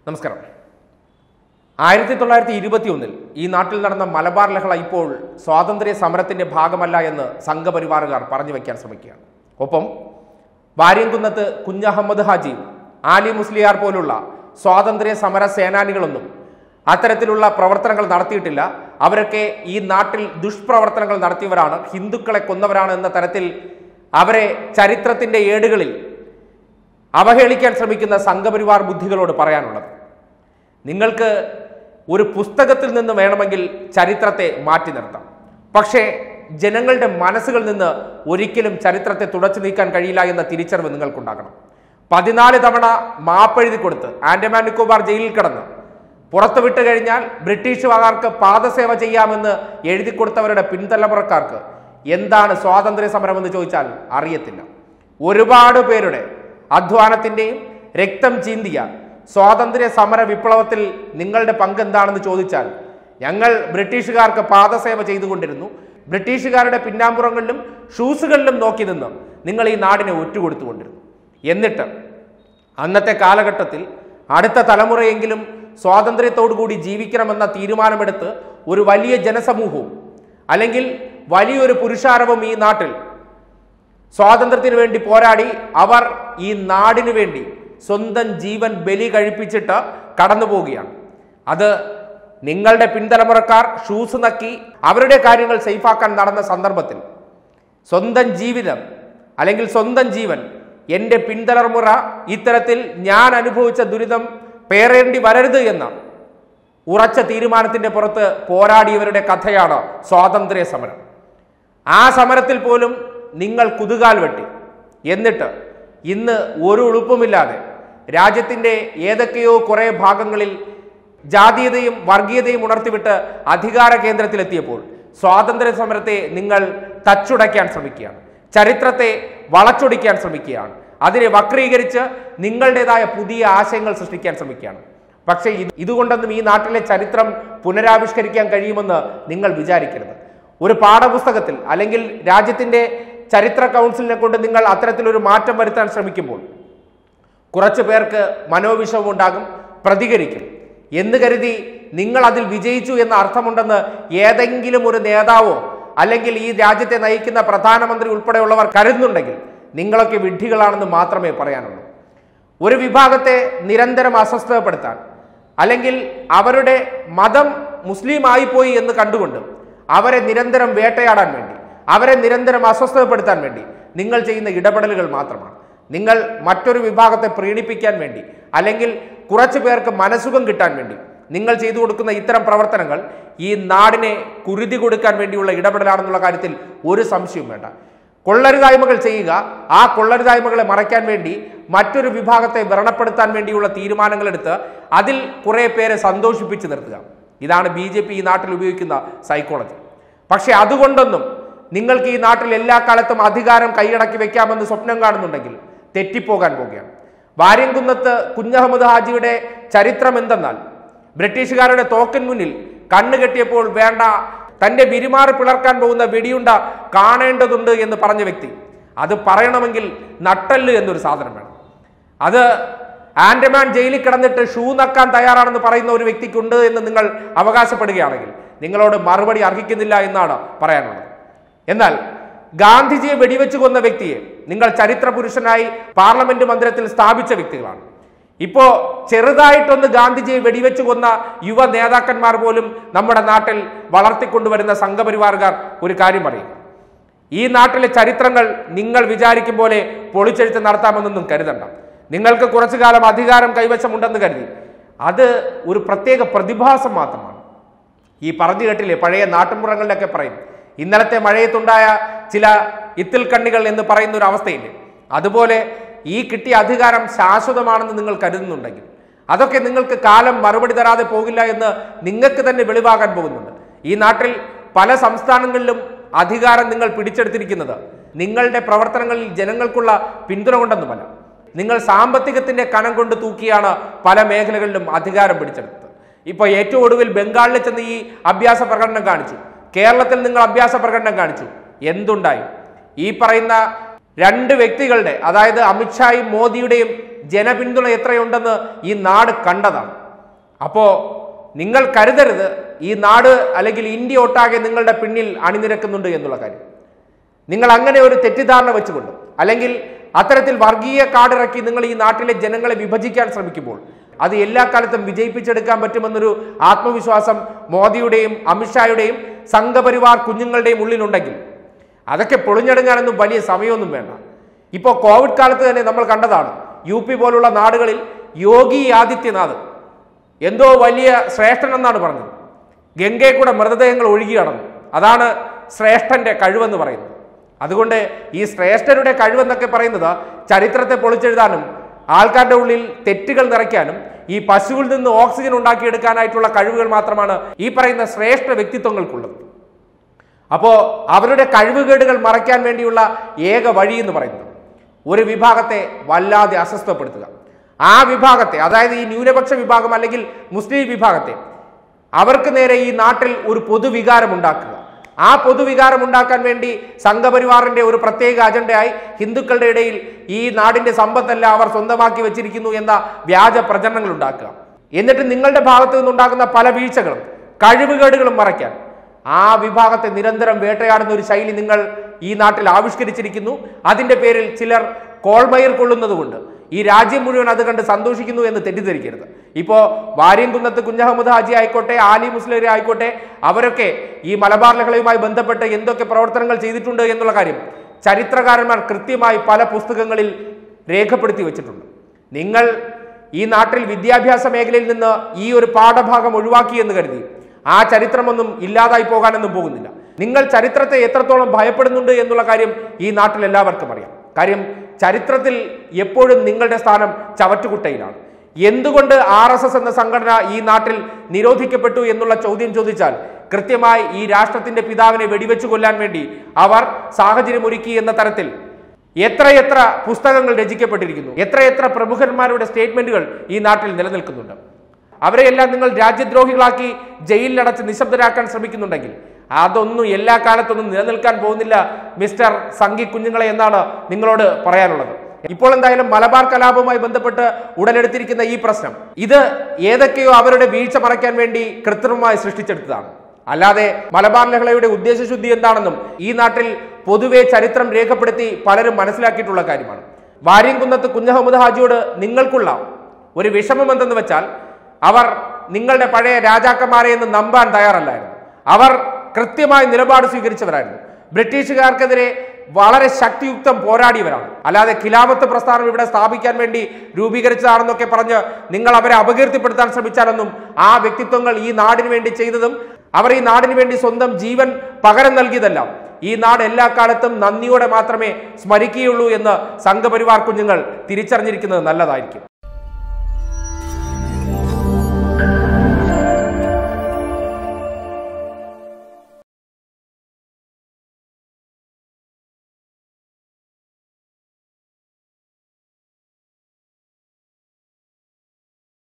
നമസ്കാരം ആയിരത്തി തൊള്ളായിരത്തി ഇരുപത്തി ഒന്നിൽ ഈ നാട്ടിൽ നടന്ന മലബാർ ലഹള ഇപ്പോൾ സ്വാതന്ത്ര്യ സമരത്തിന്റെ ഭാഗമല്ല എന്ന് സംഘപരിവാറുകാർ പറഞ്ഞു വയ്ക്കാൻ ശ്രമിക്കുകയാണ് ഒപ്പം വാര്യംകുന്നത്ത് കുഞ്ഞഹമ്മദ് ഹാജിയും ആലി മുസ്ലിയാർ പോലുള്ള സ്വാതന്ത്ര്യ സമര സേനാനികളൊന്നും അത്തരത്തിലുള്ള പ്രവർത്തനങ്ങൾ നടത്തിയിട്ടില്ല അവരൊക്കെ ഈ നാട്ടിൽ ദുഷ്പ്രവർത്തനങ്ങൾ നടത്തിയവരാണ് ഹിന്ദുക്കളെ കൊന്നവരാണ് എന്ന തരത്തിൽ അവരെ ചരിത്രത്തിന്റെ ഏടുകളിൽ അവഹേളിക്കാൻ ശ്രമിക്കുന്ന സംഘപരിവാർ ബുദ്ധികളോട് പറയാനുള്ളത് നിങ്ങൾക്ക് ഒരു പുസ്തകത്തിൽ നിന്ന് വേണമെങ്കിൽ ചരിത്രത്തെ മാറ്റി നിർത്താം പക്ഷേ ജനങ്ങളുടെ മനസ്സുകളിൽ നിന്ന് ഒരിക്കലും ചരിത്രത്തെ തുടച്ചു നീക്കാൻ കഴിയില്ല എന്ന തിരിച്ചറിവ് നിങ്ങൾക്കുണ്ടാകണം പതിനാല് തവണ മാപ്പെഴുതി കൊടുത്ത് ആൻഡമാൻ നിക്കോബാർ ജയിലിൽ കിടന്ന് പുറത്തു വിട്ട് കഴിഞ്ഞാൽ ബ്രിട്ടീഷുകാർക്ക് പാദസേവ ചെയ്യാമെന്ന് എഴുതി കൊടുത്തവരുടെ പിൻതലമുറക്കാർക്ക് എന്താണ് സ്വാതന്ത്ര്യ സമരം എന്ന് ചോദിച്ചാൽ അറിയത്തില്ല ഒരുപാട് പേരുടെ അധ്വാനത്തിന്റെയും രക്തം ചീന്തിയ സ്വാതന്ത്ര്യ സമര വിപ്ലവത്തിൽ നിങ്ങളുടെ പങ്ക് എന്താണെന്ന് ചോദിച്ചാൽ ഞങ്ങൾ ബ്രിട്ടീഷുകാർക്ക് പാദസേവ ചെയ്തുകൊണ്ടിരുന്നു ബ്രിട്ടീഷുകാരുടെ പിന്നാമ്പുറങ്ങളിലും ഷൂസുകളിലും നോക്കി നിന്ന് നിങ്ങൾ ഈ നാടിനെ ഒറ്റുകൊടുത്തുകൊണ്ടിരുന്നു എന്നിട്ട് അന്നത്തെ കാലഘട്ടത്തിൽ അടുത്ത തലമുറയെങ്കിലും സ്വാതന്ത്ര്യത്തോടുകൂടി ജീവിക്കണമെന്ന തീരുമാനമെടുത്ത് ഒരു വലിയ ജനസമൂഹവും അല്ലെങ്കിൽ വലിയൊരു പുരുഷാരവും ഈ നാട്ടിൽ സ്വാതന്ത്ര്യത്തിന് വേണ്ടി പോരാടി അവർ ഈ നാടിനു വേണ്ടി സ്വന്തം ജീവൻ ബലി കഴിപ്പിച്ചിട്ട് കടന്നു പോവുകയാണ് അത് നിങ്ങളുടെ പിൻതലമുറക്കാർ ഷൂസ് നക്കി അവരുടെ കാര്യങ്ങൾ സേഫാക്കാൻ നടന്ന സന്ദർഭത്തിൽ സ്വന്തം ജീവിതം അല്ലെങ്കിൽ സ്വന്തം ജീവൻ എൻ്റെ പിൻതലമുറ ഇത്തരത്തിൽ ഞാൻ അനുഭവിച്ച ദുരിതം പേറേണ്ടി വരരുത് എന്ന ഉറച്ച തീരുമാനത്തിന്റെ പുറത്ത് പോരാടിയവരുടെ കഥയാണ് സ്വാതന്ത്ര്യ സമരം ആ സമരത്തിൽ പോലും നിങ്ങൾ കുതുകാൽ വെട്ടി എന്നിട്ട് ഇന്ന് ഒരു ഉളുപ്പുമില്ലാതെ രാജ്യത്തിന്റെ ഏതൊക്കെയോ കുറെ ഭാഗങ്ങളിൽ ജാതീയതയും വർഗീയതയും ഉണർത്തിവിട്ട് അധികാര കേന്ദ്രത്തിലെത്തിയപ്പോൾ സ്വാതന്ത്ര്യ സമരത്തെ നിങ്ങൾ തച്ചുടയ്ക്കാൻ ശ്രമിക്കുകയാണ് ചരിത്രത്തെ വളച്ചൊടിക്കാൻ ശ്രമിക്കുകയാണ് അതിനെ വക്രീകരിച്ച് നിങ്ങളുടേതായ പുതിയ ആശയങ്ങൾ സൃഷ്ടിക്കാൻ ശ്രമിക്കുകയാണ് പക്ഷേ ഇത് ഇതുകൊണ്ടൊന്നും ഈ നാട്ടിലെ ചരിത്രം പുനരാവിഷ്കരിക്കാൻ കഴിയുമെന്ന് നിങ്ങൾ വിചാരിക്കരുത് ഒരു പാഠപുസ്തകത്തിൽ അല്ലെങ്കിൽ രാജ്യത്തിന്റെ ചരിത്ര കൗൺസിലിനെ കൊണ്ട് നിങ്ങൾ അത്തരത്തിലൊരു മാറ്റം വരുത്താൻ ശ്രമിക്കുമ്പോൾ കുറച്ചു പേർക്ക് മനോവിഷമം ഉണ്ടാകും പ്രതികരിക്കും എന്ന് കരുതി നിങ്ങൾ അതിൽ വിജയിച്ചു എന്ന അർത്ഥമുണ്ടെന്ന് ഏതെങ്കിലും ഒരു നേതാവോ അല്ലെങ്കിൽ ഈ രാജ്യത്തെ നയിക്കുന്ന പ്രധാനമന്ത്രി ഉൾപ്പെടെയുള്ളവർ കരുതുന്നുണ്ടെങ്കിൽ നിങ്ങളൊക്കെ വിഡ്ഢികളാണെന്ന് മാത്രമേ പറയാനുള്ളൂ ഒരു വിഭാഗത്തെ നിരന്തരം അസ്വസ്ഥതപ്പെടുത്താൻ അല്ലെങ്കിൽ അവരുടെ മതം മുസ്ലിം ആയിപ്പോയി എന്ന് കണ്ടുകൊണ്ട് അവരെ നിരന്തരം വേട്ടയാടാൻ വേണ്ടി അവരെ നിരന്തരം അസ്വസ്ഥതപ്പെടുത്താൻ വേണ്ടി നിങ്ങൾ ചെയ്യുന്ന ഇടപെടലുകൾ മാത്രമാണ് നിങ്ങൾ മറ്റൊരു വിഭാഗത്തെ പ്രീണിപ്പിക്കാൻ വേണ്ടി അല്ലെങ്കിൽ കുറച്ചു പേർക്ക് മനസുഖം കിട്ടാൻ വേണ്ടി നിങ്ങൾ ചെയ്തു കൊടുക്കുന്ന ഇത്തരം പ്രവർത്തനങ്ങൾ ഈ നാടിനെ കുരുതി കൊടുക്കാൻ വേണ്ടിയുള്ള ഇടപെടലാണെന്നുള്ള കാര്യത്തിൽ ഒരു സംശയവും വേണ്ട കൊള്ളരുതായ്മകൾ ചെയ്യുക ആ കൊള്ളരുതായ്മകളെ മറയ്ക്കാൻ വേണ്ടി മറ്റൊരു വിഭാഗത്തെ വ്രണപ്പെടുത്താൻ വേണ്ടിയുള്ള തീരുമാനങ്ങളെടുത്ത് അതിൽ കുറെ പേരെ സന്തോഷിപ്പിച്ച് നിർത്തുക ഇതാണ് ബി ജെ പി ഈ നാട്ടിൽ ഉപയോഗിക്കുന്ന സൈക്കോളജി പക്ഷെ അതുകൊണ്ടൊന്നും നിങ്ങൾക്ക് ഈ നാട്ടിൽ എല്ലാ കാലത്തും അധികാരം കൈയടക്കി വെക്കാമെന്ന് സ്വപ്നം കാണുന്നുണ്ടെങ്കിൽ തെറ്റിപ്പോകാൻ പോവുകയാണ് വാര്യംകുന്നത്ത് കുഞ്ഞഹമ്മദ് ഹാജിയുടെ ചരിത്രം എന്തെന്നാൽ ബ്രിട്ടീഷുകാരുടെ തോക്കൻ മുന്നിൽ കണ്ണു കെട്ടിയപ്പോൾ വേണ്ട തന്റെ വിരിമാറി പിളർക്കാൻ പോകുന്ന വെടിയുണ്ട കാണേണ്ടതുണ്ട് എന്ന് പറഞ്ഞ വ്യക്തി അത് പറയണമെങ്കിൽ നട്ടല് എന്നൊരു സാധനം വേണം അത് ആൻഡമാൻ ജയിലിൽ കിടന്നിട്ട് ഷൂ നക്കാൻ തയ്യാറാണെന്ന് പറയുന്ന ഒരു വ്യക്തിക്കുണ്ട് എന്ന് നിങ്ങൾ അവകാശപ്പെടുകയാണെങ്കിൽ നിങ്ങളോട് മറുപടി അർഹിക്കുന്നില്ല എന്നാണ് പറയാനുള്ളത് എന്നാൽ ഗാന്ധിജിയെ വെടിവെച്ച് കൊന്ന വ്യക്തിയെ നിങ്ങൾ ചരിത്ര പുരുഷനായി പാർലമെന്റ് മന്ദിരത്തിൽ സ്ഥാപിച്ച വ്യക്തികളാണ് ഇപ്പോ ചെറുതായിട്ടൊന്ന് ഗാന്ധിജിയെ വെടിവെച്ച് കൊന്ന യുവ നേതാക്കന്മാർ പോലും നമ്മുടെ നാട്ടിൽ വളർത്തിക്കൊണ്ടുവരുന്ന സംഘപരിവാറുകാർ ഒരു കാര്യം പറയും ഈ നാട്ടിലെ ചരിത്രങ്ങൾ നിങ്ങൾ വിചാരിക്കും പോലെ പൊളിച്ചെഴുത്ത് നടത്താമെന്നൊന്നും കരുതണ്ട നിങ്ങൾക്ക് കുറച്ചു കാലം അധികാരം കൈവശമുണ്ടെന്ന് കരുതി അത് ഒരു പ്രത്യേക പ്രതിഭാസം മാത്രമാണ് ഈ പറഞ്ഞു കേട്ടില്ലേ പഴയ നാട്ടുമ്പുറങ്ങളിലൊക്കെ പറയും ഇന്നലത്തെ മഴയത്തുണ്ടായ ചില ഇത്തിൽ കണ്ണികൾ എന്ന് പറയുന്ന ഒരു അവസ്ഥയില്ലേ അതുപോലെ ഈ കിട്ടിയ അധികാരം ശാശ്വതമാണെന്ന് നിങ്ങൾ കരുതുന്നുണ്ടെങ്കിൽ അതൊക്കെ നിങ്ങൾക്ക് കാലം മറുപടി തരാതെ പോകില്ല എന്ന് നിങ്ങൾക്ക് തന്നെ വെളിവാകാൻ പോകുന്നുണ്ട് ഈ നാട്ടിൽ പല സംസ്ഥാനങ്ങളിലും അധികാരം നിങ്ങൾ പിടിച്ചെടുത്തിരിക്കുന്നത് നിങ്ങളുടെ പ്രവർത്തനങ്ങളിൽ ജനങ്ങൾക്കുള്ള പിന്തുണ കൊണ്ടൊന്നുമല്ല നിങ്ങൾ സാമ്പത്തികത്തിന്റെ കനം കൊണ്ട് തൂക്കിയാണ് പല മേഖലകളിലും അധികാരം പിടിച്ചെടുത്തത് ഇപ്പൊ ഏറ്റവും ഒടുവിൽ ബംഗാളിൽ ചെന്ന് ഈ അഭ്യാസ പ്രകടനം കാണിച്ചു കേരളത്തിൽ നിങ്ങൾ അഭ്യാസ പ്രകടനം കാണിച്ചു എന്തുണ്ടായി ഈ പറയുന്ന രണ്ട് വ്യക്തികളുടെ അതായത് അമിത്ഷായും മോദിയുടെയും ജനപിന്തുണ എത്രയുണ്ടെന്ന് ഈ നാട് കണ്ടതാണ് അപ്പോ നിങ്ങൾ കരുതരുത് ഈ നാട് അല്ലെങ്കിൽ ഇന്ത്യ ഒട്ടാകെ നിങ്ങളുടെ പിന്നിൽ അണിനിരക്കുന്നുണ്ട് എന്നുള്ള കാര്യം നിങ്ങൾ അങ്ങനെ ഒരു തെറ്റിദ്ധാരണ വെച്ചുകൊണ്ട് അല്ലെങ്കിൽ അത്തരത്തിൽ വർഗീയ കാടിറക്കി നിങ്ങൾ ഈ നാട്ടിലെ ജനങ്ങളെ വിഭജിക്കാൻ ശ്രമിക്കുമ്പോൾ അത് എല്ലാ കാലത്തും വിജയിപ്പിച്ചെടുക്കാൻ പറ്റുമെന്നൊരു ആത്മവിശ്വാസം മോദിയുടെയും അമിത്ഷായുടെയും സംഘപരിവാർ കുഞ്ഞുങ്ങളുടെയും ഉള്ളിലുണ്ടെങ്കിൽ അതൊക്കെ പൊളിഞ്ഞെടുങ്ങാനൊന്നും വലിയ സമയമൊന്നും വേണ്ട ഇപ്പോൾ കോവിഡ് കാലത്ത് തന്നെ നമ്മൾ കണ്ടതാണ് യു പി പോലുള്ള നാടുകളിൽ യോഗി ആദിത്യനാഥ് എന്തോ വലിയ ശ്രേഷ്ഠനെന്നാണ് പറഞ്ഞത് ഗംഗയെ കൂടെ മൃതദേഹങ്ങൾ ഒഴുകി കടന്നു അതാണ് ശ്രേഷ്ഠന്റെ കഴിവെന്ന് പറയുന്നത് അതുകൊണ്ട് ഈ ശ്രേഷ്ഠരുടെ കഴിവെന്നൊക്കെ പറയുന്നത് ചരിത്രത്തെ പൊളിച്ചെഴുതാനും ആൾക്കാരുടെ ഉള്ളിൽ തെറ്റുകൾ നിറയ്ക്കാനും ഈ പശുവിൽ നിന്ന് ഓക്സിജൻ ഉണ്ടാക്കിയെടുക്കാനായിട്ടുള്ള കഴിവുകൾ മാത്രമാണ് ഈ പറയുന്ന ശ്രേഷ്ഠ വ്യക്തിത്വങ്ങൾക്കുള്ളത് അപ്പോൾ അവരുടെ കഴിവുകേടുകൾ മറയ്ക്കാൻ വേണ്ടിയുള്ള ഏക വഴി എന്ന് പറയുന്നത് ഒരു വിഭാഗത്തെ വല്ലാതെ അസ്വസ്ഥപ്പെടുത്തുക ആ വിഭാഗത്തെ അതായത് ഈ ന്യൂനപക്ഷ വിഭാഗം അല്ലെങ്കിൽ മുസ്ലിം വിഭാഗത്തെ അവർക്ക് നേരെ ഈ നാട്ടിൽ ഒരു പൊതുവികാരം ഉണ്ടാക്കുക ആ പൊതുവികാരം ഉണ്ടാക്കാൻ വേണ്ടി സംഘപരിവാറിന്റെ ഒരു പ്രത്യേക അജണ്ടയായി ഹിന്ദുക്കളുടെ ഇടയിൽ ഈ നാടിന്റെ സമ്പത്തല്ല അവർ സ്വന്തമാക്കി വെച്ചിരിക്കുന്നു എന്ന വ്യാജ പ്രചരണങ്ങൾ ഉണ്ടാക്കുക എന്നിട്ട് നിങ്ങളുടെ ഭാഗത്തു നിന്നുണ്ടാകുന്ന പല വീഴ്ചകളും കഴിവുകേടുകളും മറയ്ക്കാൻ ആ വിഭാഗത്തെ നിരന്തരം വേട്ടയാടുന്ന ഒരു ശൈലി നിങ്ങൾ ഈ നാട്ടിൽ ആവിഷ്കരിച്ചിരിക്കുന്നു അതിന്റെ പേരിൽ ചിലർ കോൾമയർ കൊള്ളുന്നതുകൊണ്ട് ഈ രാജ്യം മുഴുവൻ അത് കണ്ട് സന്തോഷിക്കുന്നു എന്ന് തെറ്റിദ്ധരിക്കരുത് ഇപ്പോ വാര്യംകുന്നത്ത് കുഞ്ഞഹമ്മദ് ഹാജി ആയിക്കോട്ടെ ആലി മുസ്ലിം ആയിക്കോട്ടെ അവരൊക്കെ ഈ മലബാർ ലഹളയുമായി ബന്ധപ്പെട്ട് എന്തൊക്കെ പ്രവർത്തനങ്ങൾ ചെയ്തിട്ടുണ്ട് എന്നുള്ള കാര്യം ചരിത്രകാരന്മാർ കൃത്യമായി പല പുസ്തകങ്ങളിൽ രേഖപ്പെടുത്തി വെച്ചിട്ടുണ്ട് നിങ്ങൾ ഈ നാട്ടിൽ വിദ്യാഭ്യാസ മേഖലയിൽ നിന്ന് ഈ ഒരു പാഠഭാഗം ഒഴിവാക്കി എന്ന് കരുതി ആ ചരിത്രമൊന്നും ഇല്ലാതായി പോകാനൊന്നും പോകുന്നില്ല നിങ്ങൾ ചരിത്രത്തെ എത്രത്തോളം ഭയപ്പെടുന്നുണ്ട് എന്നുള്ള കാര്യം ഈ നാട്ടിൽ എല്ലാവർക്കും അറിയാം കാര്യം ചരിത്രത്തിൽ എപ്പോഴും നിങ്ങളുടെ സ്ഥാനം ചവറ്റുകുട്ടയിലാണ് എന്തുകൊണ്ട് ആർ എസ് എസ് എന്ന സംഘടന ഈ നാട്ടിൽ നിരോധിക്കപ്പെട്ടു എന്നുള്ള ചോദ്യം ചോദിച്ചാൽ കൃത്യമായി ഈ രാഷ്ട്രത്തിന്റെ പിതാവിനെ വെടിവെച്ചു കൊല്ലാൻ വേണ്ടി അവർ സാഹചര്യമൊരുക്കി എന്ന തരത്തിൽ എത്രയെത്ര പുസ്തകങ്ങൾ രചിക്കപ്പെട്ടിരിക്കുന്നു എത്രയെത്ര പ്രമുഖന്മാരുടെ സ്റ്റേറ്റ്മെന്റുകൾ ഈ നാട്ടിൽ നിലനിൽക്കുന്നുണ്ട് അവരെയെല്ലാം നിങ്ങൾ രാജ്യദ്രോഹികളാക്കി ജയിലിലടച്ച് നിശബ്ദരാക്കാൻ ശ്രമിക്കുന്നുണ്ടെങ്കിൽ അതൊന്നും എല്ലാ കാലത്തൊന്നും നിലനിൽക്കാൻ പോകുന്നില്ല മിസ്റ്റർ സംഘി കുഞ്ഞുങ്ങളെ എന്നാണ് നിങ്ങളോട് പറയാനുള്ളത് ഇപ്പോൾ എന്തായാലും മലബാർ കലാപവുമായി ബന്ധപ്പെട്ട് ഉടലെടുത്തിരിക്കുന്ന ഈ പ്രശ്നം ഇത് ഏതൊക്കെയോ അവരുടെ വീഴ്ച മറയ്ക്കാൻ വേണ്ടി കൃത്രിമമായി സൃഷ്ടിച്ചെടുത്തതാണ് അല്ലാതെ മലബാർ ലഹളയുടെ ഉദ്ദേശശുദ്ധി എന്താണെന്നും ഈ നാട്ടിൽ പൊതുവെ ചരിത്രം രേഖപ്പെടുത്തി പലരും മനസ്സിലാക്കിയിട്ടുള്ള കാര്യമാണ് വാര്യംകുന്നത്ത് കുഞ്ഞഹമ്മദ് ഹാജിയോട് നിങ്ങൾക്കുള്ള ഒരു വിഷമം എന്തെന്ന് വെച്ചാൽ അവർ നിങ്ങളുടെ പഴയ രാജാക്കന്മാരെ എന്ന് നമ്പാൻ തയ്യാറല്ലായിരുന്നു അവർ കൃത്യമായ നിലപാട് സ്വീകരിച്ചവരായിരുന്നു ബ്രിട്ടീഷുകാർക്കെതിരെ വളരെ ശക്തിയുക്തം പോരാടിയവരാണ് അല്ലാതെ ഖിലാഫത്ത് പ്രസ്ഥാനം ഇവിടെ സ്ഥാപിക്കാൻ വേണ്ടി രൂപീകരിച്ചതാണെന്നൊക്കെ പറഞ്ഞ് നിങ്ങൾ അവരെ അപകീർത്തിപ്പെടുത്താൻ ശ്രമിച്ചാലൊന്നും ആ വ്യക്തിത്വങ്ങൾ ഈ നാടിന് വേണ്ടി ചെയ്തതും അവർ ഈ നാടിന് വേണ്ടി സ്വന്തം ജീവൻ പകരം നൽകിയതെല്ലാം ഈ നാട് എല്ലാ കാലത്തും നന്ദിയോടെ മാത്രമേ സ്മരിക്കുകയുള്ളൂ എന്ന് സംഘപരിവാർ കുഞ്ഞുങ്ങൾ തിരിച്ചറിഞ്ഞിരിക്കുന്നത് നല്ലതായിരിക്കും